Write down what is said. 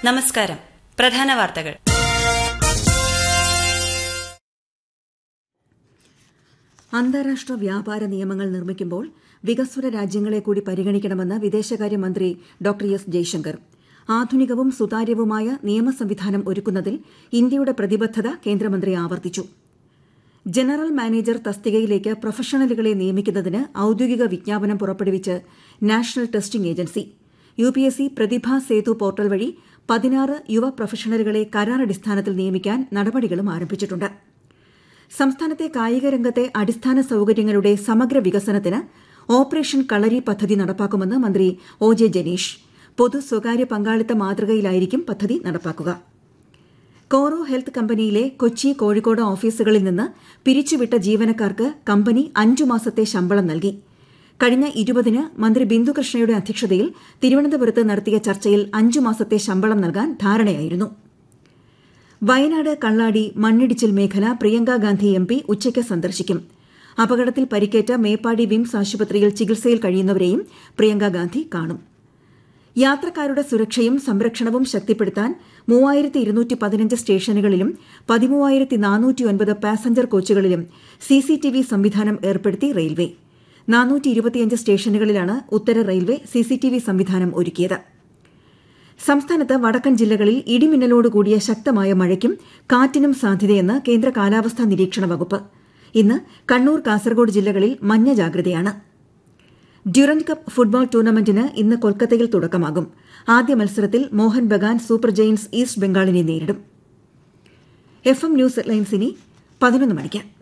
നമസ്കാരം പ്രധാന വാർത്തകൾ അന്താരാഷ്ട്ര വ്യാപാര നിയമങ്ങൾ നിർമ്മിക്കുമ്പോൾ വികസ്വര രാജ്യങ്ങളെ കൂടി പരിഗണിക്കണമെന്ന് വിദേശകാര്യമന്ത്രി ഡോക്ടർ എസ് ജയശങ്കർ ആധുനികവും സുതാര്യവുമായ നിയമ സംവിധാനം ഒരുക്കുന്നതിൽ ഇന്ത്യയുടെ പ്രതിബദ്ധത കേന്ദ്രമന്ത്രി ആവർത്തിച്ചു ജനറൽ മാനേജർ തസ്തികയിലേക്ക് പ്രൊഫഷണലുകളെ നിയമിക്കുന്നതിന് ഔദ്യോഗിക വിജ്ഞാപനം പുറപ്പെടുവിച്ച് national testing agency U P S C Pratibha Setu portal വഴി പതിനാറ് യുവ പ്രൊഫഷണലുകളെ കരാറടിസ്ഥാനത്തിൽ നിയമിക്കാൻ നടപടികളും ആരംഭിച്ചിട്ടുണ്ട് സംസ്ഥാനത്തെ കായിക രംഗത്തെ അടിസ്ഥാന സൌകര്യങ്ങളുടെ സമഗ്ര വികസനത്തിന് ഓപ്പറേഷൻ കളരി പദ്ധതി നടപ്പാക്കുമെന്ന് മന്ത്രി ഒ ജെ ജനീഷ് പൊതു സ്വകാര്യ പങ്കാളിത്ത മാതൃകയിലായിരിക്കും പദ്ധതി നടപ്പാക്കുക കോറോ ഹെൽത്ത് കമ്പനിയിലെ കൊച്ചി കോഴിക്കോട് ഓഫീസുകളിൽ നിന്ന് പിരിച്ചുവിട്ട ജീവനക്കാർക്ക് കമ്പനി അഞ്ചു മാസത്തെ ശമ്പളം നൽകി കഴിഞ്ഞ ഇരുപതിന് മന്ത്രി ബിന്ദുകൃഷ്ണയുടെ അധ്യക്ഷതയിൽ തിരുവനന്തപുരത്ത് നടത്തിയ ചർച്ചയിൽ അഞ്ചു മാസത്തെ ശമ്പളം നൽകാൻ ധാരണയായിരുന്നു വയനാട് കള്ളാടി മണ്ണിടിച്ചിൽ മേഖല പ്രിയങ്ക ഗാന്ധി എം പി ഉച്ചയ്ക്ക് സന്ദർശിക്കും അപകടത്തിൽ പരിക്കേറ്റ മേപ്പാടി വിംസ് ആശുപത്രിയിൽ ചികിത്സയിൽ കഴിയുന്നവരെയും പ്രിയങ്ക ഗാന്ധി കാണും യാത്രക്കാരുടെ സുരക്ഷയും സംരക്ഷണവും ശക്തിപ്പെടുത്താൻ മൂവായിരത്തി ഇരുന്നൂറ്റി പതിനഞ്ച് സ്റ്റേഷനുകളിലും പതിമൂവായിരത്തി നാനൂറ്റി ഒൻപത് പാസഞ്ചർ കോച്ചുകളിലും സിസിടിവി സംവിധാനം ഏർപ്പെടുത്തി റെയിൽവേ നാനൂറ്റി ഇരുപത്തിയഞ്ച് സ്റ്റേഷനുകളിലാണ് ഉത്തര റെയിൽവേ സിസിടിവി സംവിധാനം ഒരുക്കിയത് സംസ്ഥാനത്ത് വടക്കൻ ജില്ലകളിൽ ഇടിമിന്നലോടുകൂടിയ ശക്തമായ മഴയ്ക്കും കാറ്റിനും സാധ്യതയെന്ന് കേന്ദ്ര കാലാവസ്ഥാ നിരീക്ഷണ വകുപ്പ് ഇന്ന് കണ്ണൂർ കാസർഗോഡ് ജില്ലകളിൽ മഞ്ഞ ജാഗ്രതയാണ് ഡ്യൂറന്റ് കപ്പ് ഫുട്ബോൾ ടൂർണമെന്റിന് ഇന്ന് കൊൽക്കത്തയിൽ തുടക്കമാകും ആദ്യ മത്സരത്തിൽ Mohun Bagan super giants east ബംഗാളിനെ നേരിടും എഫ് എം ന്യൂസ് ലൈൻസിനി പതിനൊന്ന് മണിക്ക്